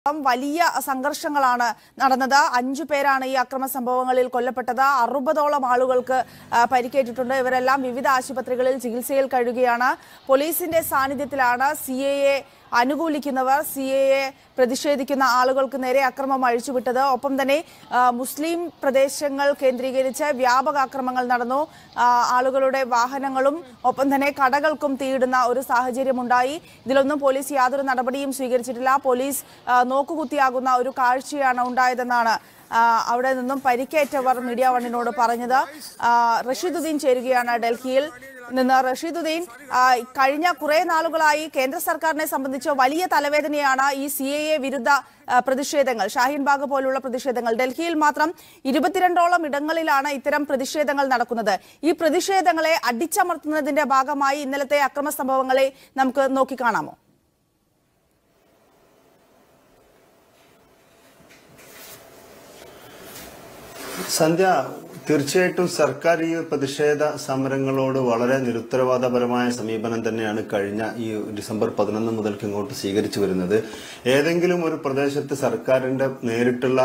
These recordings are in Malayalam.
വലിയ സംഘർഷങ്ങളാണ് നടന്നത് അഞ്ചു പേരാണ് ഈ അക്രമ സംഭവങ്ങളിൽ കൊല്ലപ്പെട്ടത് അറുപതോളം ആളുകൾക്ക് ആ, പരിക്കേറ്റിട്ടുണ്ട് ഇവരെല്ലാം വിവിധ ആശുപത്രികളിൽ ചികിത്സയിൽ കഴിയുകയാണ് പോലീസിന്റെ സാന്നിധ്യത്തിലാണ് സി എ എ അനുകൂലിക്കുന്നവർ സി എ എ പ്രതിഷേധിക്കുന്ന ആളുകൾക്ക് നേരെ അക്രമം അഴിച്ചുവിട്ടത് ഒപ്പം തന്നെ ആ, മുസ്ലിം പ്രദേശങ്ങൾ കേന്ദ്രീകരിച്ച് വ്യാപക അക്രമങ്ങൾ നടന്നു ആ, ആളുകളുടെ വാഹനങ്ങളും ഒപ്പം തന്നെ കടകൾക്കും തീയിടുന്ന ഒരു സാഹചര്യമുണ്ടായി ഇതിലൊന്നും പോലീസ് യാതൊരു നടപടിയും സ്വീകരിച്ചിട്ടില്ല പോലീസ് ആ, നോക്കുകുത്തിയാകുന്ന ഒരു കാഴ്ചയാണ് ഉണ്ടായതെന്നാണ് ആ, അവിടെ നിന്നും പരിക്കേറ്റവർ മീഡിയ വണ്ണിനോട് പറഞ്ഞത് ആ, റഷീദുദ്ദീൻ ചേരുകയാണ് ഡൽഹിയിൽ നിന്ന് റഷീദുദ്ദീൻ ആ, കഴിഞ്ഞ കുറെ നാളുകളായി കേന്ദ്ര സർക്കാരിനെ സംബന്ധിച്ച് വലിയ തലവേദനയാണ് ഈ സി എ എ വിരുദ്ധ ആ, പ്രതിഷേധങ്ങൾ ഷാഹിൻ ബാഗ് പോലുള്ള പ്രതിഷേധങ്ങൾ ഡൽഹിയിൽ മാത്രം ഇരുപത്തിരണ്ടോളം ഇടങ്ങളിലാണ് ഇത്തരം പ്രതിഷേധങ്ങൾ നടക്കുന്നത് ഈ പ്രതിഷേധങ്ങളെ അടിച്ചമർത്തുന്നതിന്റെ ഭാഗമായി ഇന്നലത്തെ അക്രമ സംഭവങ്ങളെ നമുക്ക് നോക്കിക്കാണാമോ സന്ധ്യ തീർച്ചയായിട്ടും സർക്കാർ ഈ പ്രതിഷേധ സമരങ്ങളോട് വളരെ നിരുത്തരവാദപരമായ സമീപനം തന്നെയാണ് കഴിഞ്ഞ ഈ ഡിസംബർ പതിനൊന്ന് മുതൽക്ക് ഇങ്ങോട്ട് സ്വീകരിച്ചു വരുന്നത് ഏതെങ്കിലും ഒരു പ്രദേശത്ത് സർക്കാരിന്റെ നേരിട്ടുള്ള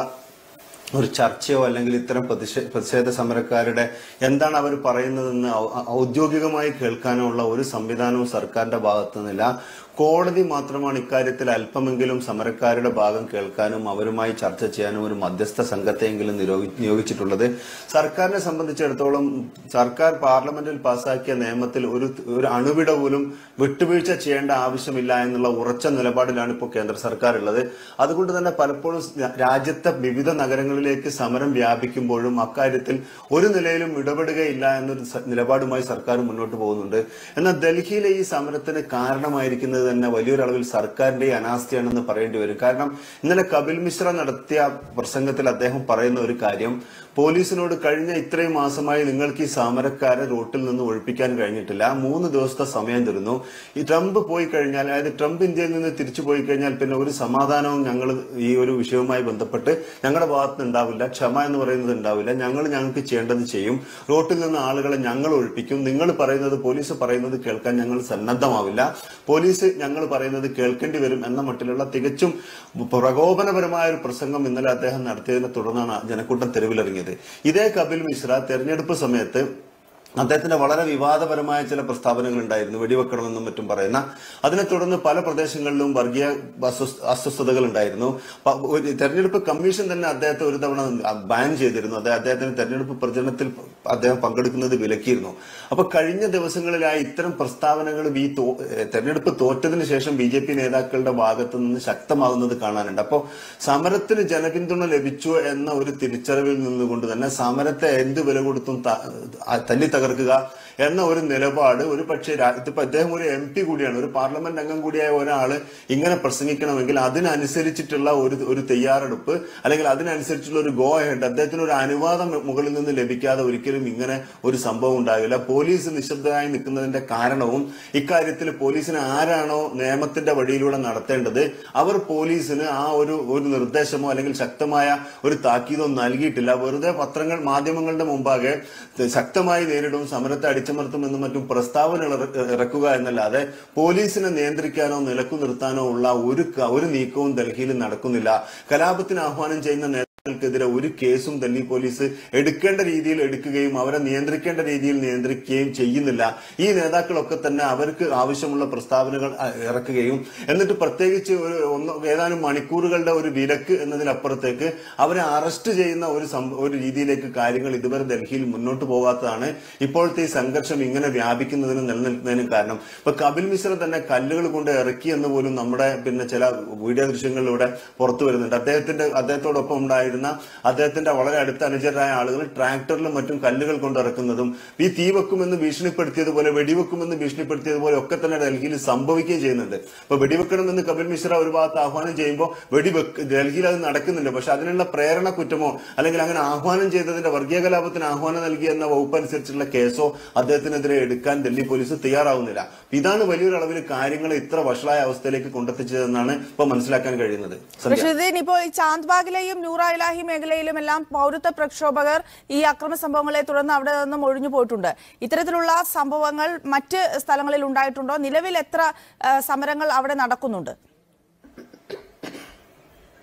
ഒരു ചർച്ചയോ അല്ലെങ്കിൽ ഇത്തരം പ്രതിഷേ- പ്രതിഷേധ സമരക്കാരുടെ എന്താണ് അവർ പറയുന്നതെന്ന് ഔ- ഔദ്യോഗികമായി കേൾക്കാനോ ഉള്ള ഒരു സംവിധാനവും സർക്കാരിന്റെ ഭാഗത്തു നിന്നില്ല കോടതി മാത്രമാണ് ഇക്കാര്യത്തിൽ അല്പമെങ്കിലും സമരക്കാരുടെ ഭാഗം കേൾക്കാനും അവരുമായി ചർച്ച ചെയ്യാനും ഒരു മധ്യസ്ഥ സംഘത്തെയെങ്കിലും നിരോഗി- നിയോഗിച്ചിട്ടുള്ളത് സർക്കാരിനെ സംബന്ധിച്ചിടത്തോളം സർക്കാർ പാർലമെന്റിൽ പാസാക്കിയ നിയമത്തിൽ ഒരു ഒരു അണുവിട പോലും വിട്ടുവീഴ്ച ചെയ്യേണ്ട ആവശ്യമില്ല എന്നുള്ള ഉറച്ച നിലപാടിലാണ് ഇപ്പോൾ കേന്ദ്ര സർക്കാർ ഉള്ളത് അതുകൊണ്ട് തന്നെ പലപ്പോഴും രാജ്യത്തെ വിവിധ നഗരങ്ങളിലേക്ക് സമരം വ്യാപിക്കുമ്പോഴും അക്കാര്യത്തിൽ ഒരു നിലയിലും ഇടപെടുകയില്ല എന്നൊരു സ- നിലപാടുമായി സർക്കാർ മുന്നോട്ട് പോകുന്നുണ്ട് എന്നാൽ ഡൽഹിയിലെ ഈ സമരത്തിന് കാരണമായിരിക്കുന്നത് തന്നെ വലിയൊരളവിൽ സർക്കാരിന്റെ ഈ അനാസ്ഥയാണെന്ന് പറയേണ്ടി വരും കാരണം ഇന്നലെ കപിൽ മിശ്ര നടത്തിയ പ്രസംഗത്തിൽ അദ്ദേഹം പറയുന്ന ഒരു കാര്യം പോലീസിനോട് കഴിഞ്ഞ ഇത്രയും മാസമായി നിങ്ങൾക്ക് ഈ സമരക്കാരെ റോട്ടിൽ നിന്ന് ഒഴിപ്പിക്കാൻ കഴിഞ്ഞിട്ടില്ല മൂന്ന് ദിവസത്തെ സമയം തരുന്നു ഈ ട്രംപ് പോയി കഴിഞ്ഞാൽ അതായത് ട്രംപ് ഇന്ത്യയിൽ നിന്ന് തിരിച്ചു പോയി കഴിഞ്ഞാൽ പിന്നെ ഒരു സമാധാനവും ഞങ്ങൾ ഈ ഒരു വിഷയവുമായി ബന്ധപ്പെട്ട് ഞങ്ങളുടെ ഭാഗത്ത് ഉണ്ടാവില്ല ക്ഷമ എന്ന് പറയുന്നത് ഉണ്ടാവില്ല ഞങ്ങൾ ഞങ്ങൾക്ക് ചെയ്യേണ്ടത് ചെയ്യും റോട്ടിൽ നിന്ന് ആളുകളെ ഞങ്ങൾ ഒഴിപ്പിക്കും നിങ്ങൾ പറയുന്നത് പോലീസ് പറയുന്നത് കേൾക്കാൻ ഞങ്ങൾ സന്നദ്ധമാവില്ല പോലീസ് ഞങ്ങൾ പറയുന്നത് കേൾക്കേണ്ടി വരും എന്ന മട്ടിലുള്ള തികച്ചും പ്രകോപനപരമായ ഒരു പ്രസംഗം ഇന്നലെ അദ്ദേഹം നടത്തിയതിനെ തുടർന്നാണ് ജനക്കൂട്ടം തെരുവിലിറങ്ങിയത് ഇതേ കപിൽ മിശ്ര തെരഞ്ഞെടുപ്പ് സമയത്ത് അദ്ദേഹത്തിന്റെ വളരെ വിവാദപരമായ ചില പ്രസ്താവനകൾ ഉണ്ടായിരുന്നു വെടിവെക്കണമെന്നും മറ്റും പറയുന്ന അതിനെ തുടർന്ന് പല പ്രദേശങ്ങളിലും വർഗീയ അസ്വസ്- അസ്വസ്ഥതകൾ ഉണ്ടായിരുന്നു പ- ഒരു തെരഞ്ഞെടുപ്പ് കമ്മീഷൻ തന്നെ അദ്ദേഹത്തെ ഒരു തവണ ബാൻ ചെയ്തിരുന്നു അതെ അദ്ദേഹത്തിന് തെരഞ്ഞെടുപ്പ് പ്രചരണത്തിൽ അദ്ദേഹം പങ്കെടുക്കുന്നത് വിലക്കിയിരുന്നു അപ്പൊ കഴിഞ്ഞ ദിവസങ്ങളിലായി ഇത്തരം പ്രസ്താവനകൾ ഈ തോ- ഏഹ് തെരഞ്ഞെടുപ്പ് തോറ്റതിന് ശേഷം ബി ജെ പി നേതാക്കളുടെ ഭാഗത്ത് നിന്ന് ശക്തമാകുന്നത് കാണാനുണ്ട് അപ്പോൾ സമരത്തിന് ജനപിന്തുണ ലഭിച്ചു എന്ന ഒരു തിരിച്ചറിവിൽ നിന്നുകൊണ്ട് തന്നെ സമരത്തെ എന്ത് വില കൊടുത്തും ത- ആ തല്ലി തകർക്കുക എന്ന ഒരു നിലപാട് ഒരു പക്ഷേ രാ- ഇതിപ്പോ അദ്ദേഹം ഒരു എം പി കൂടിയാണ് ഒരു പാർലമെന്റ് അംഗം കൂടിയായ ഒരാള് ഇങ്ങനെ പ്രസംഗിക്കണമെങ്കിൽ അതിനനുസരിച്ചിട്ടുള്ള ഒരു ഒരു തയ്യാറെടുപ്പ് അല്ലെങ്കിൽ അതിനനുസരിച്ചുള്ള ഒരു ഗോ ഹെഡ് അദ്ദേഹത്തിന് ഒരു അനുവാദം മുകളിൽ നിന്ന് ലഭിക്കാതെ ഒരിക്കലും ഇങ്ങനെ ഒരു സംഭവം ഉണ്ടാകില്ല പോലീസ് നിശബ്ദരായി നിൽക്കുന്നതിന്റെ കാരണവും ഇക്കാര്യത്തിൽ പോലീസിന് ആരാണോ നിയമത്തിന്റെ വഴിയിലൂടെ നടത്തേണ്ടത് അവർ പോലീസിന് ആ ഒരു ഒരു നിർദ്ദേശമോ അല്ലെങ്കിൽ ശക്തമായ ഒരു താക്കീതോ നൽകിയിട്ടില്ല വെറുതെ പത്രങ്ങൾ മാധ്യമങ്ങളുടെ മുമ്പാകെ ശക്തമായി നേരിടും സമരത്തെ അടിച്ചമർത്തുമെന്നും മറ്റും പ്രസ്താവന ഇറ- ഇറക്കുക എന്നല്ലാതെ പോലീസിനെ നിയന്ത്രിക്കാനോ നിലക്കു നിർത്താനോ ഉള്ള ഒരു ക- ഒരു നീക്കവും ഡൽഹിയിൽ നടക്കുന്നില്ല കലാപത്തിന് ആഹ്വാനം ചെയ്യുന്ന നേതാക്കൾക്കെതിരെ ഒരു കേസും ഡൽഹി പോലീസ് എടുക്കേണ്ട രീതിയിൽ എടുക്കുകയും അവരെ നിയന്ത്രിക്കേണ്ട രീതിയിൽ നിയന്ത്രിക്കുകയും ചെയ്യുന്നില്ല ഈ നേതാക്കളൊക്കെ തന്നെ അവർക്ക് ആവശ്യമുള്ള പ്രസ്താവനകൾ അ, ഇറക്കുകയും എന്നിട്ട് പ്രത്യേകിച്ച് ഒരു ഒന്ന് ഏതാനും മണിക്കൂറുകളുടെ ഒരു വിലക്ക് എന്നതിനപ്പുറത്തേക്ക് അവരെ അറസ്റ്റ് ചെയ്യുന്ന ഒരു സം- ഒരു രീതിയിലേക്ക് കാര്യങ്ങൾ ഇതുവരെ ഡൽഹിയിൽ മുന്നോട്ട് പോകാത്തതാണ് ഇപ്പോഴത്തെ ഈ സംഘർഷം ഇങ്ങനെ വ്യാപിക്കുന്നതിനും നിലനിൽക്കുന്നതിനും കാരണം ഇപ്പൊ കപിൽ മിശ്ര തന്നെ കല്ലുകൾ കൊണ്ട് ഇറക്കി എന്ന് പോലും നമ്മുടെ പിന്നെ ചില വീഡിയോ ദൃശ്യങ്ങളിലൂടെ പുറത്തു വരുന്നുണ്ട് അദ്ദേഹത്തിന്റെ അദ്ദേഹത്തോടൊപ്പം ഉണ്ടായിരുന്ന അദ്ദേഹത്തിന്റെ വളരെ അടുത്ത അനുചരായ ആളുകൾ ട്രാക്ടറിലും മറ്റും കല്ലുകൾ കൊണ്ട് ഇറക്കുന്നതും ഈ തീ വെക്കുമെന്ന് ഭീഷണിപ്പെടുത്തിയതുപോലെ വെടിവെക്കുമെന്ന് ഭീഷണിപ്പെടുത്തിയതുപോലെ ഒക്കെ തന്നെ ഡൽഹിയിൽ സംഭവിക്കുകയും ചെയ്യുന്നുണ്ട് ഇപ്പൊ വെടിവെക്കണമെന്ന് കപിൽ മിശ്ര ഒരു ഭാഗത്ത് ആഹ്വാനം ചെയ്യുമ്പോൾ വെടിവെക്ക് ഡൽഹിയിൽ അത് നടക്കുന്നുണ്ട് പക്ഷെ അതിനുള്ള പ്രേരണ കുറ്റമോ അല്ലെങ്കിൽ അങ്ങനെ ആഹ്വാനം ചെയ്തതിന്റെ വർഗീയ കലാപത്തിന് ആഹ്വാനം നൽകി എന്ന വകുപ്പ് അനുസരിച്ചുള്ള കേസോ അദ്ദേഹത്തിനെതിരെ എടുക്കാൻ ഡൽഹി പോലീസ് തയ്യാറാവുന്നില്ല ഇതാണ് വലിയൊരു അളവിൽ കാര്യങ്ങളെ ഇത്ര വഷളായ അവസ്ഥയിലേക്ക് കൊണ്ടെത്തിച്ചതെന്നാണ് ഇപ്പൊ മനസ്സിലാക്കാൻ കഴിയുന്നത് സന്ധ്യ. റഷീദീൻ ഇപ്പോൾ ഈ ചാന്ദ്ബാഗിലെയും നൂറ ഇലാഹി മേഖലയിലും എല്ലാം പൗരത്വ പ്രക്ഷോഭകർ ഈ അക്രമ സംഭവങ്ങളെ തുടർന്ന് അവിടെ നിന്നും ഒഴിഞ്ഞു പോയിട്ടുണ്ട് ഇത്തരത്തിലുള്ള സംഭവങ്ങൾ മറ്റ് സ്ഥലങ്ങളിൽ ഉണ്ടായിട്ടുണ്ടോ നിലവിൽ എത്ര ആ, സമരങ്ങൾ അവിടെ നടക്കുന്നുണ്ട്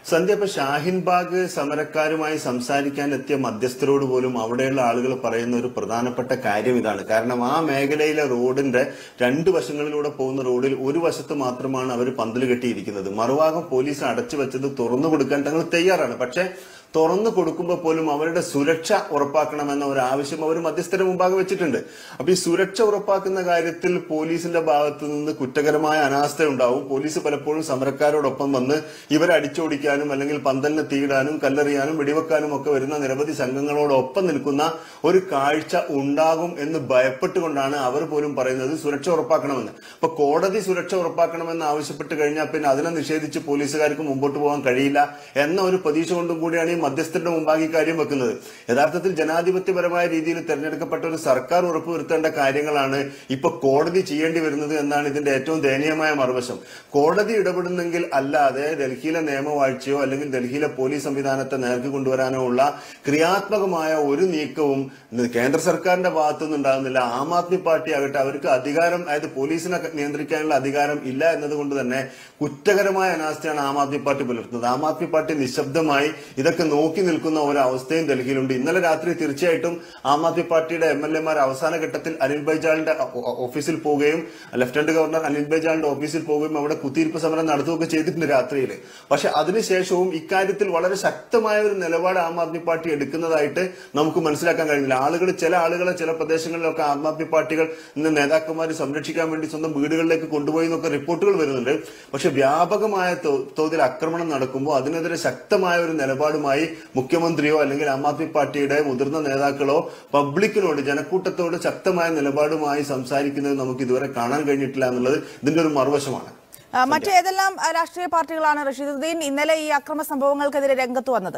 സന്ധ്യ ഇപ്പൊ ഷാഹിൻബാഗ് സമരക്കാരുമായി സംസാരിക്കാൻ എത്തിയ മധ്യസ്ഥരോട് പോലും അവിടെയുള്ള ആളുകൾ പറയുന്ന ഒരു പ്രധാനപ്പെട്ട കാര്യം ഇതാണ് കാരണം ആ മേഖലയിലെ റോഡിന്റെ രണ്ട് വശങ്ങളിലൂടെ പോകുന്ന റോഡിൽ ഒരു വശത്ത് മാത്രമാണ് അവർ പന്തൽ കെട്ടിയിരിക്കുന്നത് മറുഭാഗം പോലീസ് അടച്ചു വെച്ചത് തുറന്നു കൊടുക്കാൻ തങ്ങൾ തയ്യാറാണ് പക്ഷേ തുറന്നു കൊടുക്കുമ്പോൾ പോലും അവരുടെ സുരക്ഷ ഉറപ്പാക്കണമെന്ന ഒരു ആവശ്യം അവർ മധ്യസ്ഥരുടെ മുമ്പാകെ വെച്ചിട്ടുണ്ട് അപ്പൊ ഈ സുരക്ഷ ഉറപ്പാക്കുന്ന കാര്യത്തിൽ പോലീസിന്റെ ഭാഗത്ത് നിന്ന് കുറ്റകരമായ അനാസ്ഥ ഉണ്ടാവും പോലീസ് പലപ്പോഴും സമരക്കാരോടൊപ്പം വന്ന് ഇവരെ അടിച്ചോടിക്കാനും അല്ലെങ്കിൽ പന്തലിന് തീയിടാനും കല്ലെറിയാനും വെടിവെക്കാനും ഒക്കെ വരുന്ന നിരവധി സംഘങ്ങളോടൊപ്പം നിൽക്കുന്ന ഒരു കാഴ്ച ഉണ്ടാകും എന്ന് ഭയപ്പെട്ടുകൊണ്ടാണ് അവർ പോലും പറയുന്നത് സുരക്ഷ ഉറപ്പാക്കണമെന്ന് അപ്പൊ കോടതി സുരക്ഷ ഉറപ്പാക്കണമെന്ന് ആവശ്യപ്പെട്ട് കഴിഞ്ഞാൽ പിന്നെ അതിനെ നിഷേധിച്ച് പോലീസുകാർക്ക് മുമ്പോട്ട് പോകാൻ കഴിയില്ല എന്ന ഒരു പ്രതീക്ഷ കൊണ്ടും കൂടിയാണ് ഈ മധ്യസ്ഥരുടെ മുമ്പാകെ ഈ കാര്യം വെക്കുന്നത് യഥാർത്ഥത്തിൽ ജനാധിപത്യപരമായ രീതിയിൽ തെരഞ്ഞെടുക്കപ്പെട്ട ഒരു സർക്കാർ ഉറപ്പുവരുത്തേണ്ട കാര്യങ്ങളാണ് ഇപ്പൊ കോടതി ചെയ്യേണ്ടി വരുന്നത് എന്നാണ് ഇതിന്റെ ഏറ്റവും ദയനീയമായ മറുവശം കോടതി ഇടപെടുന്നെങ്കിൽ അല്ലാതെ ഡൽഹിയിലെ നിയമവാഴ്ചയോ അല്ലെങ്കിൽ ഡൽഹിയിലെ പോലീസ് സംവിധാനത്തെ നേർക്ക് കൊണ്ടുവരാനോ ഉള്ള ക്രിയാത്മകമായ ഒരു നീക്കവും കേന്ദ്ര സർക്കാരിന്റെ ഭാഗത്തുനിന്ന് ഉണ്ടാകുന്നില്ല ആം ആദ്മി പാർട്ടി ആകട്ടെ അവർക്ക് അധികാരം അതായത് പോലീസിനെ നിയന്ത്രിക്കാനുള്ള അധികാരം ഇല്ല എന്നതുകൊണ്ട് തന്നെ കുറ്റകരമായ അനാസ്ഥയാണ് ആം ആദ്മി പാർട്ടി പുലർത്തുന്നത് ആം ആദ്മി പാർട്ടി നിശബ്ദമായി ഇതൊക്കെ നോക്കി നിൽക്കുന്ന ഒരു അവസ്ഥയും ഡൽഹിയിലുണ്ട് ഇന്നലെ രാത്രി തീർച്ചയായിട്ടും ആം ആദ്മി പാർട്ടിയുടെ എം എൽ എമാർ അവസാന ഘട്ടത്തിൽ അനിൽ ബൈജാളിന്റെ ഓഫീസിൽ പോവുകയും ലഫ്റ്റനന്റ് ഗവർണർ അനിൽ ബൈജാളിന്റെ ഓഫീസിൽ പോവുകയും അവിടെ കുത്തിയിരിപ്പ് സമരം നടത്തുകയൊക്കെ ചെയ്തിട്ടുണ്ട് രാത്രിയിൽ പക്ഷെ അതിനുശേഷവും ഇക്കാര്യത്തിൽ വളരെ ശക്തമായ ഒരു നിലപാട് ആം ആദ്മി പാർട്ടി എടുക്കുന്നതായിട്ട് നമുക്ക് മനസ്സിലാക്കാൻ കഴിയുന്നില്ല ആളുകൾ ചില ആളുകളെ ചില പ്രദേശങ്ങളിലൊക്കെ ആം ആദ്മി പാർട്ടികൾ ഇന്ന് നേതാക്കന്മാർ സംരക്ഷിക്കാൻ വേണ്ടി സ്വന്തം വീടുകളിലേക്ക് കൊണ്ടുപോയി എന്നൊക്കെ റിപ്പോർട്ടുകൾ വരുന്നുണ്ട് പക്ഷെ വ്യാപകമായ തോ- തോതിൽ ആക്രമണം നടക്കുമ്പോൾ അതിനെതിരെ ശക്തമായ ഒരു നിലപാടുമായി മുഖ്യമന്ത്രിയോ അല്ലെങ്കിൽ ആം ആദ്മി പാർട്ടിയുടെ മുതിർന്ന നേതാക്കളോ പബ്ലിക്കിനോട് ജനക്കൂട്ടത്തോട് ശക്തമായ നിലപാടുമായി സംസാരിക്കുന്നത് നമുക്ക് ഇതുവരെ കാണാൻ കഴിഞ്ഞിട്ടില്ല എന്നുള്ളത് ഇതിന്റെ ഒരു മറുവശമാണ് ആ, മറ്റേതെല്ലാം ആ, രാഷ്ട്രീയ പാർട്ടികളാണ് റഷീദുദ്ദീൻ ഇന്നലെ ഈ അക്രമ സംഭവങ്ങൾക്കെതിരെ രംഗത്ത് വന്നത്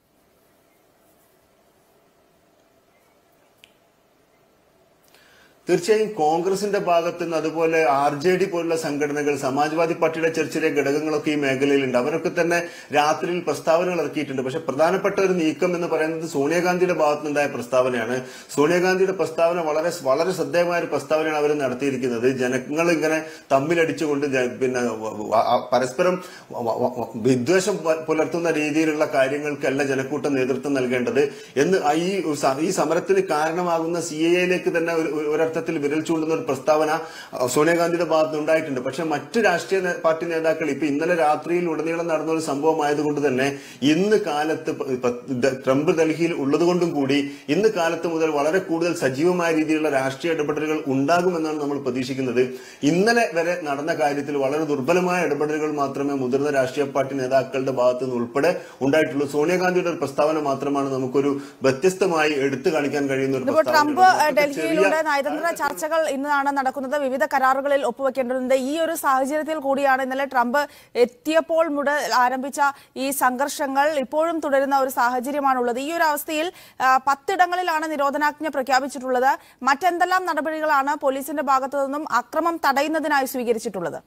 തീർച്ചയായും കോൺഗ്രസിന്റെ ഭാഗത്ത് നിന്ന് അതുപോലെ ആർ ജെ ഡി പോലുള്ള സംഘടനകൾ സമാജ്വാദി പാർട്ടിയുടെ ചെറിയ ചെറിയ ഘടകങ്ങളൊക്കെ ഈ മേഖലയിലുണ്ട് അവരൊക്കെ തന്നെ രാത്രിയിൽ പ്രസ്താവനകൾ ഇറക്കിയിട്ടുണ്ട് പക്ഷെ പ്രധാനപ്പെട്ട ഒരു നീക്കം എന്ന് പറയുന്നത് സോണിയാഗാന്ധിയുടെ ഭാഗത്തുനിന്നുണ്ടായ പ്രസ്താവനയാണ് സോണിയാഗാന്ധിയുടെ പ്രസ്താവന വളരെ വളരെ ശ്രദ്ധേയമായ ഒരു പ്രസ്താവനയാണ് അവർ നടത്തിയിരിക്കുന്നത് ജനങ്ങൾ ഇങ്ങനെ തമ്മിലടിച്ചുകൊണ്ട് ജ- പിന്നെ വ- വ- ആ പരസ്പരം വ- വ- വ- വിദ്വേഷം പ- പുലർത്തുന്ന രീതിയിലുള്ള കാര്യങ്ങൾക്കല്ല ജനക്കൂട്ടം നേതൃത്വം നൽകേണ്ടത് എന്ന് ആ ഈ ഒരു സ- ഈ സമരത്തിന് കാരണമാകുന്ന സി എ യിലേക്ക് തന്നെ ഒരു- ഒരു- ഒരർത്ഥത്തിൽ വിരൽ ചൂണ്ടുന്ന ഒരു പ്രസ്താവന ആ, സോണിയാഗാന്ധിയുടെ ഭാഗത്ത് ഉണ്ടായിട്ടുണ്ട് പക്ഷെ മറ്റു രാഷ്ട്രീയ നേ- പാർട്ടി നേതാക്കൾ ഇപ്പൊ ഇന്നലെ രാത്രിയിൽ ഉടനീളം നടന്ന ഒരു സംഭവം ആയതുകൊണ്ട് തന്നെ ഇന്ന് കാലത്ത് പ- പ- ദ- ട്രംപ് ഡൽഹിയിൽ ഉള്ളതുകൊണ്ടും കൂടി ഇന്ന് കാലത്ത് മുതൽ വളരെ കൂടുതൽ സജീവമായ രീതിയിലുള്ള രാഷ്ട്രീയ ഇടപെടലുകൾ ഉണ്ടാകുമെന്നാണ് നമ്മൾ പ്രതീക്ഷിക്കുന്നത് ഇന്നലെ വരെ നടന്ന കാര്യത്തിൽ വളരെ ദുർബലമായ ഇടപെടലുകൾ മാത്രമേ മുതിർന്ന രാഷ്ട്രീയ പാർട്ടി നേതാക്കളുടെ ഭാഗത്തു നിന്ന് ഉൾപ്പെടെ ഉണ്ടായിട്ടുള്ളൂ സോണിയാഗാന്ധിയുടെ ഒരു പ്രസ്താവന മാത്രമാണ് നമുക്കൊരു വ്യത്യസ്തമായി എടുത്തു കാണിക്കാൻ കഴിയുന്ന ഒരു ഇതിപ്പോൾ ട്രംപ് പ്രസ്താവന. ഏഹ്, ഡൽഹിയിലൂടെ നയതന്ത്ര ചർച്ചകൾ ഇന്നാണ് നടക്കുന്നത് വിവിധ കരാറുകളിൽ ഒപ്പുവെക്കേണ്ടതുണ്ട് ഈ ഒരു സാഹചര്യത്തിൽ കൂടിയാണ് ഇന്നലെ ട്രംപ് എത്തിയപ്പോൾ മുതൽ ആരംഭിച്ച ഈ സംഘർഷങ്ങൾ ഇപ്പോഴും തുടരുന്ന ഒരു സാഹചര്യമാണുള്ളത് ഈ ഒരു അവസ്ഥയിൽ ആ, പത്തിടങ്ങളിലാണ് നിരോധനാജ്ഞ പ്രഖ്യാപിച്ചിട്ടുള്ളത് മറ്റെന്തെല്ലാം നടപടികളാണ് പോലീസിന്റെ ഭാഗത്തു നിന്നും അക്രമം തടയുന്നതിനായി സ്വീകരിച്ചിട്ടുള്ളത്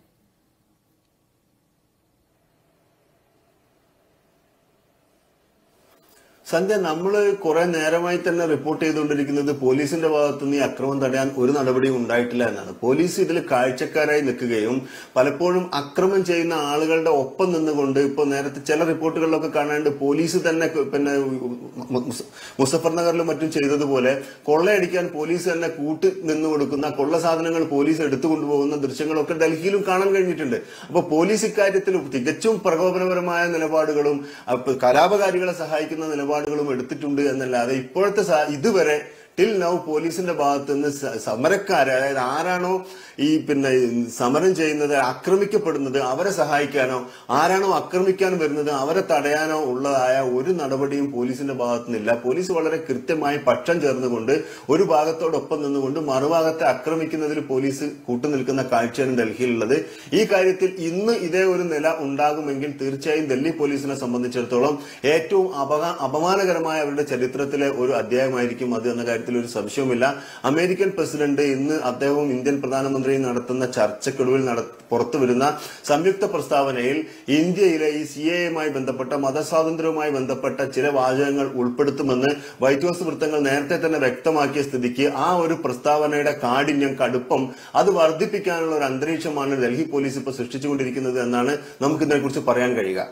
സന്ധ്യ നമ്മൾ കുറെ നേരമായി തന്നെ റിപ്പോർട്ട് ചെയ്തുകൊണ്ടിരിക്കുന്നത് പോലീസിന്റെ ഭാഗത്തു നിന്ന് ഈ അക്രമം തടയാൻ ഒരു നടപടിയും ഉണ്ടായിട്ടില്ല എന്നാണ് പോലീസ് ഇതിൽ കാഴ്ചക്കാരായി നിൽക്കുകയും പലപ്പോഴും അക്രമം ചെയ്യുന്ന ആളുകളുടെ ഒപ്പം നിന്നുകൊണ്ട് ഇപ്പോൾ നേരത്തെ ചില റിപ്പോർട്ടുകളിലൊക്കെ കാണാണ്ട് പോലീസ് തന്നെ ക- പിന്നെ മു- മുസ- മുസഫർ നഗറിലും മറ്റും ചെയ്തതുപോലെ കൊള്ളയടിക്കാൻ പോലീസ് തന്നെ കൂട്ട് നിന്ന് കൊടുക്കുന്ന കൊള്ള സാധനങ്ങൾ പോലീസ് എടുത്തു കൊണ്ടുപോകുന്ന ദൃശ്യങ്ങളൊക്കെ ഡൽഹിയിലും കാണാൻ കഴിഞ്ഞിട്ടുണ്ട് അപ്പോൾ പോലീസ് ഇക്കാര്യത്തിൽ തികച്ചും പ്രകോപനപരമായ നിലപാടുകളും അപ്പൊ കലാപകാരികളെ സഹായിക്കുന്ന നിലപാടുകളും എടുത്തിട്ടുണ്ട് എന്നല്ലാതെ ഇപ്പോഴത്തെ സാ- ഇതുവരെ ടിൽ നൗ പോലീസിന്റെ ഭാഗത്ത് നിന്ന് സ- സമരക്കാരെ അതായത് ആരാണോ ഈ പിന്നെ സമരം ചെയ്യുന്നത് ആക്രമിക്കപ്പെടുന്നത് അവരെ സഹായിക്കാനോ ആരാണോ ആക്രമിക്കാൻ വരുന്നത് അവരെ തടയാനോ ഉള്ളതായ ഒരു നടപടിയും പോലീസിന്റെ ഭാഗത്തു നിന്നില്ല പോലീസ് വളരെ കൃത്യമായി പക്ഷം ചേർന്നുകൊണ്ട് ഒരു ഭാഗത്തോടൊപ്പം നിന്നുകൊണ്ട് മറുഭാഗത്തെ ആക്രമിക്കുന്നതിൽ പോലീസ് കൂട്ടുനിൽക്കുന്ന കാഴ്ചയാണ് ഡൽഹിയിലുള്ളത് ഈ കാര്യത്തിൽ ഇന്ന് ഇതേ ഒരു നില ഉണ്ടാകുമെങ്കിൽ തീർച്ചയായും ഡൽഹി പോലീസിനെ സംബന്ധിച്ചിടത്തോളം ഏറ്റവും അപക അപമാനകരമായ അവരുടെ ചരിത്രത്തിലെ ഒരു അധ്യായമായിരിക്കും അത് എന്ന കാര്യത്തിൽ ഒരു സംശയവുമില്ല അമേരിക്കൻ പ്രസിഡന്റ് ഇന്ന് അദ്ദേഹവും ഇന്ത്യൻ പ്രധാനമന്ത്രിയും നടത്തുന്ന ചർച്ചയ്ക്കൊടുവിൽ നട പുറത്തു വരുന്ന സംയുക്ത പ്രസ്താവനയിൽ ഇന്ത്യയിലെ ഈ സി എയുമായി ബന്ധപ്പെട്ട മതസ്വാതന്ത്ര്യവുമായി ബന്ധപ്പെട്ട ചില വാചകങ്ങൾ ഉൾപ്പെടുത്തുമെന്ന് വൈറ്റ് ഹൗസ് വൃത്തങ്ങൾ നേരത്തെ തന്നെ വ്യക്തമാക്കിയ സ്ഥിതിക്ക് ആ ഒരു പ്രസ്താവനയുടെ കാഠിന്യം കടുപ്പം അത് വർദ്ധിപ്പിക്കാനുള്ള ഒരു അന്തരീക്ഷമാണ് ഡൽഹി പോലീസ് ഇപ്പോൾ സൃഷ്ടിച്ചുകൊണ്ടിരിക്കുന്നത് എന്നാണ് നമുക്ക് ഇതിനെക്കുറിച്ച് പറയാൻ കഴിയുക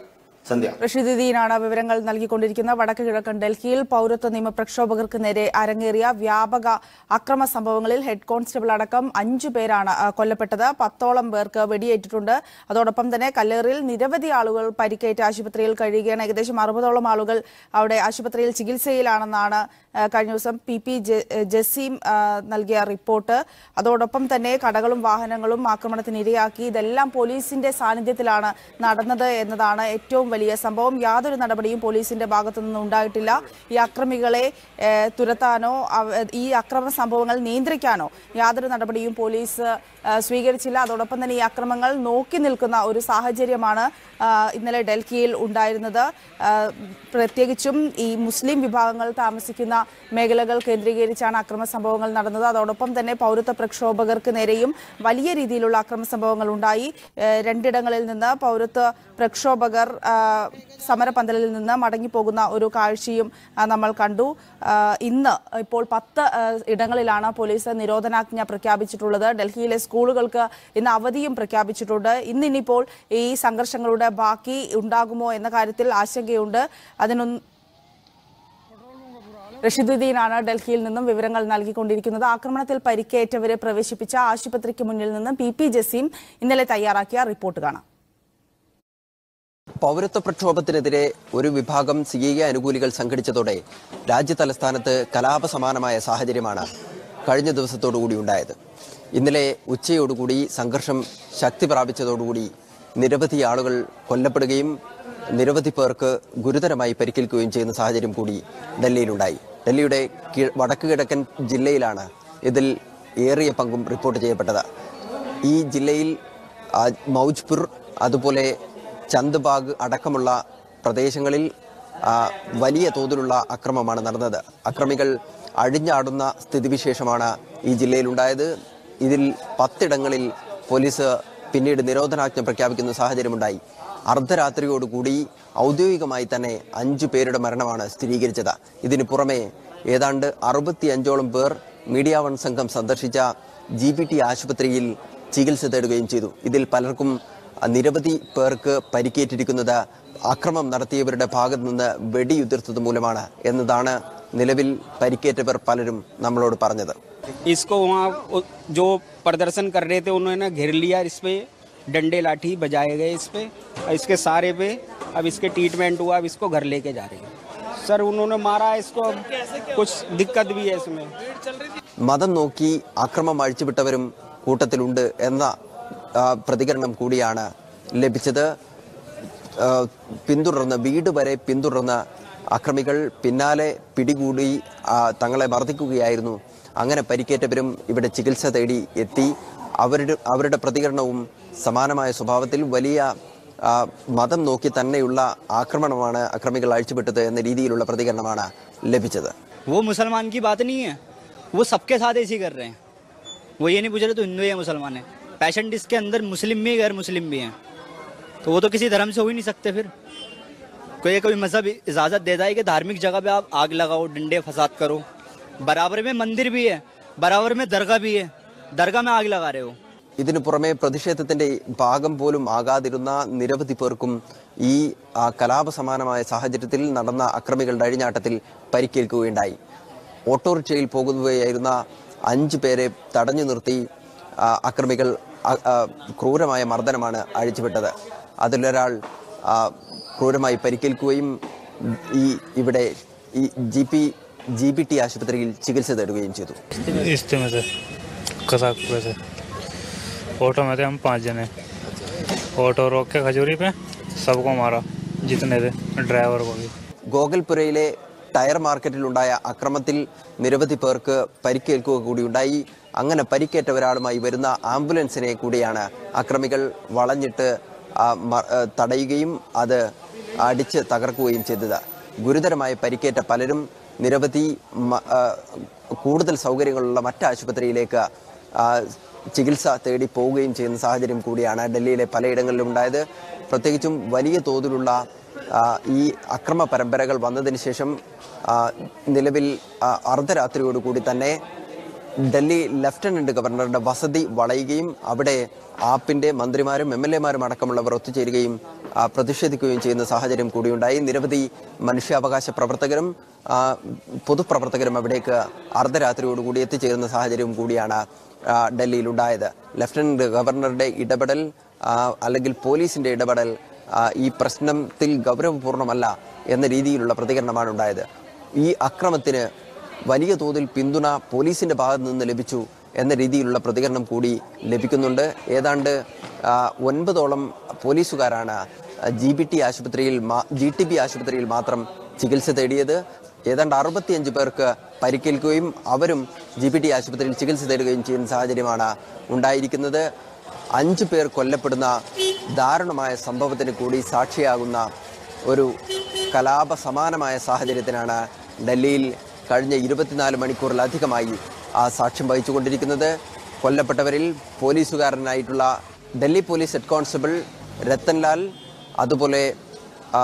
സന്ധ്യ റഷീദുദ്ദീനാണ് വിവരങ്ങൾ നൽകിക്കൊണ്ടിരിക്കുന്നത് വടക്ക് കിഴക്കൻ ഡൽഹിയിൽ പൗരത്വ നിയമ പ്രക്ഷോഭകർക്ക് നേരെ അരങ്ങേറിയ വ്യാപക അക്രമ സംഭവങ്ങളിൽ ഹെഡ് കോൺസ്റ്റബിൾ അടക്കം അഞ്ചു പേരാണ് ആ, കൊല്ലപ്പെട്ടത് പത്തോളം പേർക്ക് വെടിയേറ്റിട്ടുണ്ട് അതോടൊപ്പം തന്നെ കല്ലേറിൽ നിരവധി ആളുകൾ പരിക്കേറ്റ് ആശുപത്രിയിൽ കഴിയുകയാണ് ഏകദേശം അറുപതോളം ആളുകൾ അവിടെ ആശുപത്രിയിൽ ചികിത്സയിലാണെന്നാണ് ആ, കഴിഞ്ഞ ദിവസം പി പി ജെ- ജസീം ആ, നൽകിയ റിപ്പോർട്ട് അതോടൊപ്പം തന്നെ കടകളും വാഹനങ്ങളും ആക്രമണത്തിന് ഇരയാക്കി ഇതെല്ലാം പോലീസിന്റെ സാന്നിധ്യത്തിലാണ് നടന്നത് എന്നതാണ് ഏറ്റവും വലിയ സംഭവം യാതൊരു നടപടിയും പോലീസിന്റെ ഭാഗത്തു നിന്നും ഉണ്ടായിട്ടില്ല ഈ അക്രമികളെ ഏ, തുരത്താനോ അവ- ഈ അക്രമ സംഭവങ്ങൾ നിയന്ത്രിക്കാനോ യാതൊരു നടപടിയും പോലീസ് ആ, സ്വീകരിച്ചില്ല അതോടൊപ്പം തന്നെ ഈ അക്രമങ്ങൾ നോക്കി നിൽക്കുന്ന ഒരു സാഹചര്യമാണ് ആ, ഇന്നലെ ഡൽഹിയിൽ ഉണ്ടായിരുന്നത് ആ, പ്രത്യേകിച്ചും ഈ മുസ്ലിം വിഭാഗങ്ങൾ താമസിക്കുന്ന മേഖലകൾ കേന്ദ്രീകരിച്ചാണ് അക്രമ സംഭവങ്ങൾ നടന്നത് അതോടൊപ്പം തന്നെ പൗരത്വ പ്രക്ഷോഭകർക്ക് നേരെയും വലിയ രീതിയിലുള്ള അക്രമ സംഭവങ്ങൾ ഉണ്ടായി ഏഹ് രണ്ടിടങ്ങളിൽ നിന്ന് പൗരത്വ പ്രക്ഷോഭകർ ആ, സമരപന്തലിൽ നിന്ന് മടങ്ങിപ്പോകുന്ന ഒരു കാഴ്ചയും ആ, നമ്മൾ കണ്ടു ആ, ഇന്ന് ഇപ്പോൾ പത്ത് ആ, ഇടങ്ങളിലാണ് പോലീസ് നിരോധനാജ്ഞ പ്രഖ്യാപിച്ചിട്ടുള്ളത് ഡൽഹിയിലെ സ്കൂളുകൾക്ക് ഇന്ന് അവധിയും പ്രഖ്യാപിച്ചിട്ടുണ്ട് ഇന്നിനിപ്പോൾ ഈ സംഘർഷങ്ങളുടെ ബാക്കി ഉണ്ടാകുമോ എന്ന കാര്യത്തിൽ ആശങ്കയുണ്ട് അതിനൊന്നും റഷീദുദ്ദീനാണ് ഡൽഹിയിൽ നിന്നും വിവരങ്ങൾ നൽകിക്കൊണ്ടിരിക്കുന്നത് ആക്രമണത്തിൽ പരിക്കേറ്റവരെ പ്രവേശിപ്പിച്ച ആശുപത്രിക്ക് മുന്നിൽ നിന്നും പി പി ജസീം ഇന്നലെ തയ്യാറാക്കിയ റിപ്പോർട്ട് കാണാം പൗരത്വ പ്രക്ഷോഭത്തിനെതിരെ ഒരു വിഭാഗം സി എ അനുകൂലികൾ സംഘടിച്ചതോടെ രാജ്യതലസ്ഥാനത്ത് കലാപസമാനമായ സാഹചര്യമാണ് കഴിഞ്ഞ ദിവസത്തോടുകൂടി ഉണ്ടായത് ഇന്നലെ ഉച്ചയോടുകൂടി സംഘർഷം ശക്തി പ്രാപിച്ചതോടുകൂടി നിരവധി ആളുകൾ കൊല്ലപ്പെടുകയും നിരവധി പേർക്ക് ഗുരുതരമായി പരിക്കേൽക്കുകയും ചെയ്യുന്ന സാഹചര്യം കൂടി ഡൽഹിയിലുണ്ടായി ഡൽഹിയുടെ കി- വടക്ക് കിഴക്കൻ ജില്ലയിലാണ് ഇതിൽ ഏറിയ പങ്കും റിപ്പോർട്ട് ചെയ്യപ്പെട്ടത് ഈ ജില്ലയിൽ ആ, മൗജ്പുർ അതുപോലെ ചന്ദ്ബാഗ് അടക്കമുള്ള പ്രദേശങ്ങളിൽ ആ, വലിയ തോതിലുള്ള അക്രമമാണ് നടന്നത് അക്രമികൾ അഴിഞ്ഞാടുന്ന സ്ഥിതിവിശേഷമാണ് ഈ ജില്ലയിലുണ്ടായത് ഇതിൽ പത്തിടങ്ങളിൽ പോലീസ് പിന്നീട് നിരോധനാജ്ഞ പ്രഖ്യാപിക്കുന്ന സാഹചര്യമുണ്ടായി അർദ്ധരാത്രിയോടുകൂടി ഔദ്യോഗികമായി തന്നെ അഞ്ചു പേരുടെ മരണമാണ് സ്ഥിരീകരിച്ചത് ഇതിനു പുറമെ ഏതാണ്ട് അറുപത്തിയഞ്ചോളം പേർ മീഡിയ വൺ സംഘം സന്ദർശിച്ച ജി ബി ടി ആശുപത്രിയിൽ ചികിത്സ തേടുകയും ചെയ്തു ഇതിൽ പലർക്കും നിരവധി പേർക്ക് പരിക്കേറ്റിരിക്കുന്നത് അക്രമം നടത്തിയവരുടെ ഭാഗത്തു നിന്ന് വെടിയുതിർത്തത് മൂലമാണ് എന്നതാണ് നിലവിൽ പരിക്കേറ്റവർ പലരും നമ്മളോട് പറഞ്ഞത് इसको वहाँ उ- जो प्रदर्शन कर रहे थे उन्होंने घेर लिया इस पे डंडे लाठी बजाए गए इस पे और इसके सारे पे अब इसके ट्रीटमेंट हुआ अब इसको घर लेके जा रहे हैं सर उन्होंने मारा इसको अब कुछ दिक्कत भी है इसमें മതം നോക്കി അക്രമം അഴിച്ചുവിട്ടവരും കൂട്ടത്തിലുണ്ട് എന്ന ആ, പ്രതികരണം കൂടിയാണ് ലഭിച്ചത് ആ, പിന്തുടർന്ന് വീട് വരെ പിന്തുടർന്ന് അക്രമികൾ പിന്നാലെ പിടികൂടി ആ, തങ്ങളെ മർദ്ദിക്കുകയായിരുന്നു അങ്ങനെ പരിക്കേറ്റവരും ഇവിടെ ചികിത്സ തേടി എത്തി അവരുടെ അവരുടെ പ്രതികരണവും സമാനമായ സ്വഭാവത്തിൽ വലിയ ആ, മതം നോക്കി തന്നെയുള്ള ആക്രമണമാണ് അക്രമികൾ അഴിച്ചുവിട്ടത് എന്ന രീതിയിലുള്ള പ്രതികരണമാണ് ലഭിച്ചത് वो मुसलमान की बात नहीं है वो सबके साथ ऐसे ही कर रहे हैं वो ये नहीं पूछ रहे तो हिंदू है मुसलमान है पेशेंट इसके अंदर मुस्लिम भी है गैर मुस्लिम भी हैं तो वो तो किसी धर्म से हो ही नहीं सकते फिर कोई कोई मजहब इजाज़त देता है कि धार्मिक जगह पे आप आग लगाओ डंडे फसाद करो बराबर में मंदिर भी है बराबर में दरगाह भी है दरगाह में आग लगा रहे हो ഇതിനു പുറമെ പ്രതിഷേധത്തിന്റെ ഭാഗം പോലും ആകാതിരുന്ന നിരവധി പേർക്കും ഈ ആ, കലാപസമാനമായ സാഹചര്യത്തിൽ നടന്ന അക്രമികളുടെ അഴിഞ്ഞാട്ടത്തിൽ പരിക്കേൽക്കുകയുണ്ടായി ഓട്ടോറിക്ഷയിൽ പോകുകയായിരുന്ന അഞ്ചു പേരെ തടഞ്ഞു നിർത്തി ആ, അക്രമികൾ ആ, ആ, ക്രൂരമായ മർദ്ദനമാണ് അഴിച്ചുവിട്ടത് അതിലൊരാൾ ആ, ക്രൂരമായി പരിക്കേൽക്കുകയും ഈ ഇവിടെ ഈ G P G B T ആശുപത്രിയിൽ ചികിത്സ തേടുകയും ചെയ്തു इस्ते में से कसाकपुर से ऑटो में थे हम पाँच जने ऑटो रोक के खजूरी पे सबको मारा जितने थे ड्राइवर को भी ഗോകൽപുരയിലെ ടയർ മാർക്കറ്റിലുണ്ടായ അക്രമത്തിൽ നിരവധി പേർക്ക് പരിക്കേൽക്കുക കൂടിയുണ്ടായി അങ്ങനെ പരിക്കേറ്റ ഒരാളുമായി വരുന്ന ആംബുലൻസിനെ കൂടിയാണ് അക്രമികൾ വളഞ്ഞിട്ട് ആ, മ- ആ, തടയുകയും അത് അടിച്ച് തകർക്കുകയും ചെയ്തത് ഗുരുതരമായി പരിക്കേറ്റ പലരും നിരവധി മ- ആ, കൂടുതൽ സൗകര്യങ്ങളുള്ള മറ്റ് ആശുപത്രിയിലേക്ക് ആ, ചികിത്സ തേടി പോവുകയും ചെയ്യുന്ന സാഹചര്യം കൂടിയാണ് ഡൽഹിയിലെ പലയിടങ്ങളിലും ഉണ്ടായത് പ്രത്യേകിച്ചും വലിയ തോതിലുള്ള ആ, ഈ അക്രമ പരമ്പരകൾ വന്നതിന് ശേഷം ആ, നിലവിൽ ആ, അർദ്ധരാത്രിയോടുകൂടി തന്നെ ഡൽഹി ലഫ്റ്റനന്റ് ഗവർണറുടെ വസതി വളയുകയും അവിടെ ആപ്പിന്റെ മന്ത്രിമാരും എം എൽ എമാരും അടക്കമുള്ളവർ ഒത്തുചേരുകയും ആ, പ്രതിഷേധിക്കുകയും ചെയ്യുന്ന സാഹചര്യം കൂടിയുണ്ടായി നിരവധി മനുഷ്യാവകാശ പ്രവർത്തകരും ആ, പൊതുപ്രവർത്തകരും അവിടേക്ക് അർദ്ധരാത്രിയോടുകൂടി എത്തിച്ചേരുന്ന സാഹചര്യവും കൂടിയാണ് ആ, ഡൽഹിയിൽ ഉണ്ടായത് ലഫ്റ്റനന്റ് ഗവർണറുടെ ഇടപെടൽ ആ, അല്ലെങ്കിൽ പോലീസിന്റെ ഇടപെടൽ ആ, ഈ പ്രശ്നത്തിൽ ഗൗരവപൂർണ്ണമല്ല എന്ന രീതിയിലുള്ള പ്രതികരണമാണ് ഉണ്ടായത് ഈ അക്രമത്തിന് വലിയ തോതിൽ പിന്തുണ പോലീസിന്റെ ഭാഗത്ത് നിന്ന് ലഭിച്ചു എന്ന രീതിയിലുള്ള പ്രതികരണം കൂടി ലഭിക്കുന്നുണ്ട് ഏതാണ്ട് ആ, ഒൻപതോളം പോലീസുകാരാണ് ജി ബി ടി ആശുപത്രിയിൽ ജി ടി ബി ആശുപത്രിയിൽ മാത്രം ചികിത്സ തേടിയത് ഏതാണ്ട് അറുപത്തിയഞ്ച് പേർക്ക് പരിക്കേൽക്കുകയും അവരും ജി ബി ടി ആശുപത്രിയിൽ ചികിത്സ തേടുകയും ചെയ്യുന്ന സാഹചര്യമാണ് ഉണ്ടായിരിക്കുന്നത് അഞ്ച് പേർ കൊല്ലപ്പെടുന്ന ദാരുണമായ സംഭവത്തിന് കൂടി സാക്ഷിയാകുന്ന ഒരു കലാപ സമാനമായ സാഹചര്യത്തിനാണ് ഡൽഹിയിൽ കഴിഞ്ഞ ഇരുപത്തിനാല് മണിക്കൂറിലധികമായി ആ സാക്ഷ്യം വഹിച്ചുകൊണ്ടിരിക്കുന്നത് കൊല്ലപ്പെട്ടവരിൽ പോലീസുകാരനായിട്ടുള്ള Delhi police head constable Rattanlal അതുപോലെ ആ,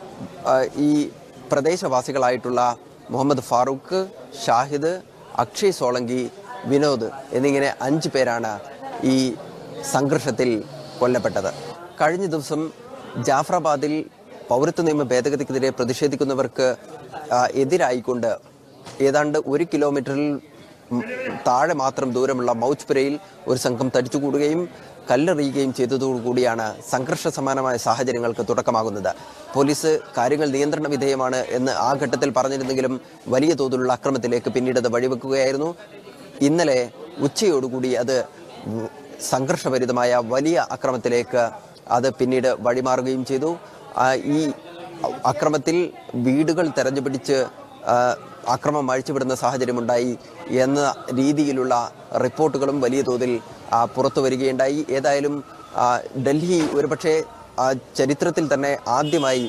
ആ, ഈ പ്രദേശവാസികളായിട്ടുള്ള മുഹമ്മദ് ഫാറൂഖ് ഷാഹിദ് അക്ഷയ് സോളങ്കി വിനോദ് എന്നിങ്ങനെ അഞ്ച് പേരാണ് ഈ സംഘർഷത്തിൽ കൊല്ലപ്പെട്ടത് കഴിഞ്ഞ ദിവസം ജാഫറാബാദിൽ പൗരത്വ നിയമ ഭേദഗതിക്കെതിരെ പ്രതിഷേധിക്കുന്നവർക്ക് ആ, എതിരായിക്കൊണ്ട് ഏതാണ്ട് ഒരു കിലോമീറ്ററിൽ ഉം, താഴെ മാത്രം ദൂരമുള്ള മൗജ്പുരയിൽ ഒരു സംഘം തടിച്ചുകൂടുകയും കല്ലെറിയുകയും ചെയ്തതോടുകൂടിയാണ് സംഘർഷ സമാനമായ സാഹചര്യങ്ങൾക്ക് തുടക്കമാകുന്നത് പോലീസ് കാര്യങ്ങൾ നിയന്ത്രണ വിധേയമാണ് എന്ന് ആ ഘട്ടത്തിൽ പറഞ്ഞിരുന്നെങ്കിലും വലിയ തോതിലുള്ള അക്രമത്തിലേക്ക് പിന്നീട് അത് വഴിവെക്കുകയായിരുന്നു ഇന്നലെ ഉച്ചയോടുകൂടി അത് ഉം, സംഘർഷഭരിതമായ വലിയ അക്രമത്തിലേക്ക് അത് പിന്നീട് വഴിമാറുകയും ചെയ്തു ആ, ഈ അക്രമത്തിൽ വീടുകൾ തെരഞ്ഞുപിടിച്ച് ആ, അക്രമം അഴിച്ചുവിടുന്ന സാഹചര്യമുണ്ടായി എന്ന രീതിയിലുള്ള റിപ്പോർട്ടുകളും വലിയ തോതിൽ ആ, പുറത്തു വരികയുണ്ടായി ഏതായാലും ആ, ഡൽഹി ഒരുപക്ഷെ ആ, ചരിത്രത്തിൽ തന്നെ ആദ്യമായി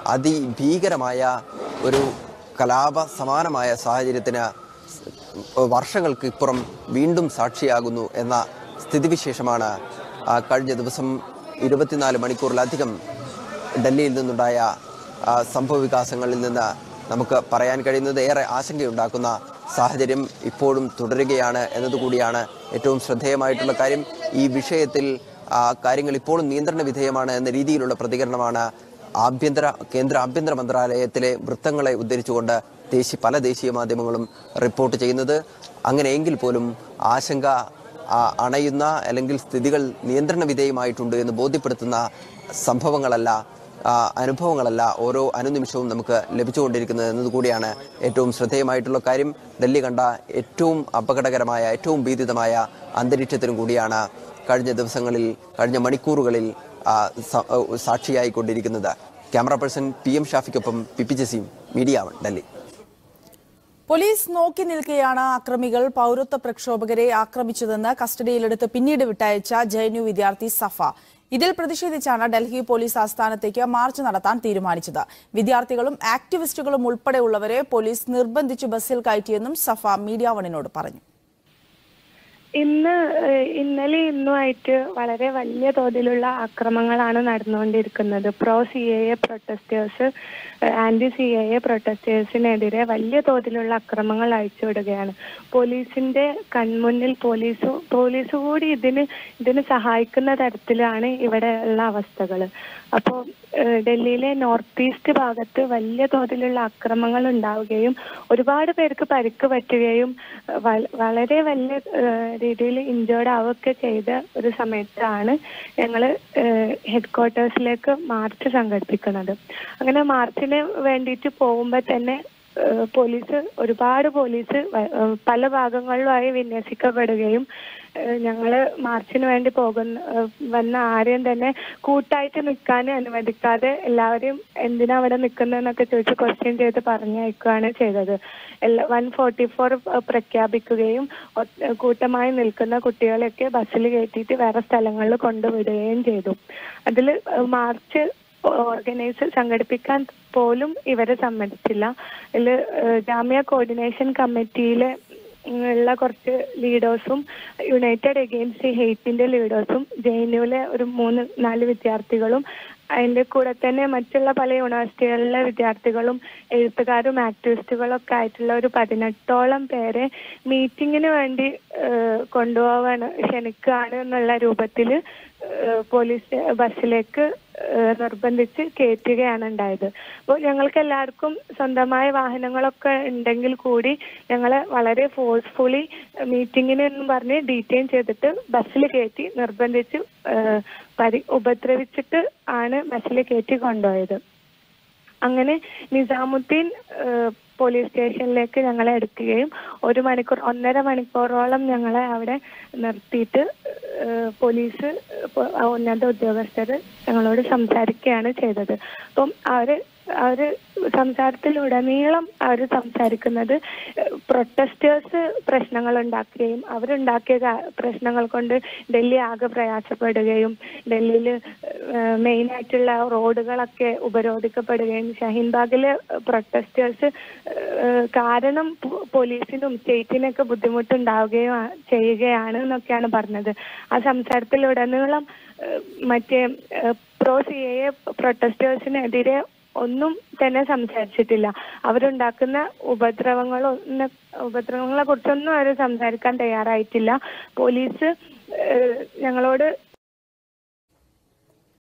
അതിഭീകരമായ ഒരു കലാപ സമാനമായ സാഹചര്യത്തിന് വർഷങ്ങൾക്ക് ഇപ്പുറം വീണ്ടും സാക്ഷിയാകുന്നു എന്ന സ്ഥിതിവിശേഷമാണ് ആ, കഴിഞ്ഞ ദിവസം ഇരുപത്തിനാല് മണിക്കൂറിലധികം ഡൽഹിയിൽ നിന്നുണ്ടായ ആ, സംഭവ വികാസങ്ങളിൽ നിന്ന് നമുക്ക് പറയാൻ കഴിയുന്നത് ഏറെ ആശങ്കയുണ്ടാക്കുന്ന സാഹചര്യം ഇപ്പോഴും തുടരുകയാണ് എന്നതുകൂടിയാണ് ഏറ്റവും ശ്രദ്ധേയമായിട്ടുള്ള കാര്യം ഈ വിഷയത്തിൽ ആ, കാര്യങ്ങൾ ഇപ്പോഴും നിയന്ത്രണ വിധേയമാണ് എന്ന രീതിയിലുള്ള പ്രതികരണമാണ് ആഭ്യന്തര കേന്ദ്ര ആഭ്യന്തര മന്ത്രാലയത്തിലെ വൃത്തങ്ങളെ ഉദ്ധരിച്ചുകൊണ്ട് ദേശീയ പല ദേശീയ മാധ്യമങ്ങളും റിപ്പോർട്ട് ചെയ്യുന്നത് അങ്ങനെയെങ്കിൽ പോലും ആശങ്ക ആ, അണയുന്ന അല്ലെങ്കിൽ സ്ഥിതികൾ നിയന്ത്രണ വിധേയമായിട്ടുണ്ട് എന്ന് ബോധ്യപ്പെടുത്തുന്ന സംഭവങ്ങളല്ല ആ, അനുഭവങ്ങളല്ല ഓരോ അനുനിമിഷവും നമുക്ക് ലഭിച്ചുകൊണ്ടിരിക്കുന്നത് എന്നതുകൂടിയാണ് ഏറ്റവും ശ്രദ്ധേയമായിട്ടുള്ള കാര്യം ഡൽഹി കണ്ട ഏറ്റവും അപകടകരമായ ഏറ്റവും ഭീതിതമായ അന്തരീക്ഷത്തിനും കൂടിയാണ് കഴിഞ്ഞ ദിവസങ്ങളിൽ കഴിഞ്ഞ മണിക്കൂറുകളിൽ ആ, സ- ആ, സാക്ഷിയായിക്കൊണ്ടിരിക്കുന്നത് ക്യാമറ പേഴ്സൺ പി എം ഷാഫിക്കൊപ്പം P P Jaseem Media One Delhi police നോക്കി നിൽക്കെയാണ് അക്രമികൾ പൗരത്വ പ്രക്ഷോഭകരെ ആക്രമിച്ചതെന്ന് കസ്റ്റഡിയിലെടുത്ത് പിന്നീട് വിട്ടയച്ച ജെ എൻ യു വിദ്യാർത്ഥി സഫ ഇതിൽ പ്രതിഷേധിച്ചാണ് ഡൽഹി പോലീസ് ആസ്ഥാനത്തേക്ക് മാർച്ച് നടത്താൻ തീരുമാനിച്ചത് വിദ്യാർത്ഥികളും ആക്ടിവിസ്റ്റുകളും ഉൾപ്പെടെയുള്ളവരെ പോലീസ് നിർബന്ധിച്ചു ബസ്സിൽ കയറ്റിയെന്നും സഫ മീഡിയ വണിനോട് പറഞ്ഞു ഇന്ന് ഏഹ്, ഇന്നലെ ഇന്നുമായിട്ട് വളരെ വലിയ തോതിലുള്ള അക്രമങ്ങളാണ് നടന്നുകൊണ്ടിരിക്കുന്നത് pro C A A protesters anti C A A പ്രൊട്ടസ്റ്റേഴ്സിനെതിരെ വലിയ തോതിലുള്ള അക്രമങ്ങൾ അയച്ചുവിടുകയാണ് പോലീസിന്റെ കൺമുന്നിൽ പോലീസ് പോലീസ് കൂടി ഇതിന് ഇതിന് സഹായിക്കുന്ന തരത്തിലാണ് ഇവിടെ ഉള്ള അവസ്ഥകൾ അപ്പോൾ ഡൽഹിയിലെ നോർത്ത് ഈസ്റ്റ് ഭാഗത്ത് വലിയ തോതിലുള്ള അക്രമങ്ങൾ ഉണ്ടാവുകയും ഒരുപാട് പേർക്ക് പരിക്ക് പറ്റുകയും ഏഹ്, വ- വളരെ വലിയ രീതിയിൽ ഇഞ്ചേർഡ് ആവുകയൊക്കെ ചെയ്ത ഒരു സമയത്താണ് ഞങ്ങൾ ഹെഡ് ക്വാർട്ടേഴ്സിലേക്ക് മാർച്ച് സംഘടിപ്പിക്കുന്നത് അങ്ങനെ മാർച്ചിന് വേണ്ടിയിട്ട് പോകുമ്പോൾ തന്നെ ഏഹ്, പോലീസ് ഒരുപാട് പോലീസ് വ- ഏഹ്, പല ഭാഗങ്ങളിലുമായി വിന്യസിക്കപ്പെടുകയും ഏഹ്, ഞങ്ങള് മാർച്ചിന് വേണ്ടി പോകുന്ന ഏഹ്, വന്ന ആരെയും തന്നെ കൂട്ടായിട്ട് നിൽക്കാൻ അനുവദിക്കാതെ എല്ലാവരെയും എന്തിനാ അവിടെ നിൽക്കുന്നതെന്നൊക്കെ ചോദിച്ച് ക്വസ്റ്റ്യൻ ചെയ്ത് പറഞ്ഞയക്കുകയാണ് ചെയ്തത് എല്ലാ വൺ ഫോർട്ടി ഫോർ പ്രഖ്യാപിക്കുകയും ഒ- കൂട്ടമായി നിൽക്കുന്ന കുട്ടികളെയൊക്കെ ബസ്സിൽ കയറ്റിയിട്ട് വേറെ സ്ഥലങ്ങളിൽ കൊണ്ടുവിടുകയും ചെയ്തു അതിൽ മാർച്ച് ഓർഗനൈസ് സംഘടിപ്പിക്കാൻ പോലും ഇവരെ സമ്മതിച്ചില്ല ഇതിൽ ജാമ്യ കോർഡിനേഷൻ കമ്മിറ്റിയിലെ ഉം, ഉള്ള കുറച്ച് ലീഡേഴ്സും യുണൈറ്റഡ് എഗെയിൻസ്റ്റ് ഹെയ്റ്റിന്റെ ലീഡേഴ്സും ജെ എൻ യുവിലെ ഒരു മൂന്ന് നാല് വിദ്യാർത്ഥികളും അതിന്റെ കൂടെ തന്നെ മറ്റുള്ള പല യൂണിവേഴ്സിറ്റികളിലെ വിദ്യാർത്ഥികളും എഴുത്തുകാരും ആക്ടിവിസ്റ്റുകളും ഒക്കെ ആയിട്ടുള്ള ഒരു പതിനെട്ടോളം പേരെ മീറ്റിങ്ങിന് വേണ്ടി ഏഹ്, കൊണ്ടുപോവാൻ ക്ഷണിക്കുകയാണ് എന്നുള്ള രൂപത്തിൽ പോലീസ് ബസ്സിലേക്ക് ഏഹ്, നിർബന്ധിച്ച് കയറ്റുകയാണ് ഉണ്ടായത് അപ്പോൾ ഞങ്ങൾക്ക് എല്ലാവർക്കും സ്വന്തമായ വാഹനങ്ങളൊക്കെ ഉണ്ടെങ്കിൽ കൂടി ഞങ്ങളെ വളരെ ഫോഴ്സ്ഫുള്ളി മീറ്റിങ്ങിന് എന്നും പറഞ്ഞ് ഡീറ്റെയിൻ ചെയ്തിട്ട് ബസ്സിൽ കയറ്റി നിർബന്ധിച്ച് ഏഹ്, പരി ഉപദ്രവിച്ചിട്ട് ആണ് ബസ്സിൽ കയറ്റി കൊണ്ടുപോയത് അങ്ങനെ നിസാമുദ്ദീൻ ഏഹ്, പോലീസ് സ്റ്റേഷനിലേക്ക് ഞങ്ങളെ എടുക്കുകയും ഒരു മണിക്കൂർ ഒന്നര മണിക്കൂറോളം ഞങ്ങളെ അവിടെ നിർത്തിയിട്ട് ഏഹ്, പോലീസ് പോ- ഉന്നത ഉദ്യോഗസ്ഥർ ഞങ്ങളോട് സംസാരിക്കുകയാണ് ചെയ്തത് അപ്പം അവര് അവര് സംസാരത്തിലുടനീളം അവർ സംസാരിക്കുന്നത് പ്രൊട്ടസ്റ്റേഴ്സ് പ്രശ്നങ്ങൾ ഉണ്ടാക്കുകയും അവരുണ്ടാക്കിയ കാ- പ്രശ്നങ്ങൾ കൊണ്ട് ഡൽഹി ആകെ പ്രയാസപ്പെടുകയും ഡൽഹിയിൽ മെയിൻ ആയിട്ടുള്ള റോഡുകളൊക്കെ ഉപരോധിക്കപ്പെടുകയും ഷഹീൻബാഗിലെ പ്രൊട്ടസ്റ്റേഴ്സ് കാരണം പോ- പോലീസിനും സ്റ്റേറ്റിനൊക്കെ ബുദ്ധിമുട്ടുണ്ടാവുകയും ആ- ചെയ്യുകയാണ് എന്നൊക്കെയാണ് പറഞ്ഞത് ആ സംസാരത്തിലുടനീളം ഏഹ്, മറ്റേ പ്രോ സി എ പ്രൊട്ടസ്റ്റേഴ്സിനെതിരെ ഒന്നും തന്നെ സംസാരിച്ചിട്ടില്ല അവരുണ്ടാക്കുന്ന ഉപദ്രവങ്ങളോ ഒന്നും- ഉപദ്രവങ്ങളെ കുറിച്ചൊന്നും അവർ സംസാരിക്കാൻ തയ്യാറായിട്ടില്ല പോലീസ് ഏഹ്, ഞങ്ങളോട്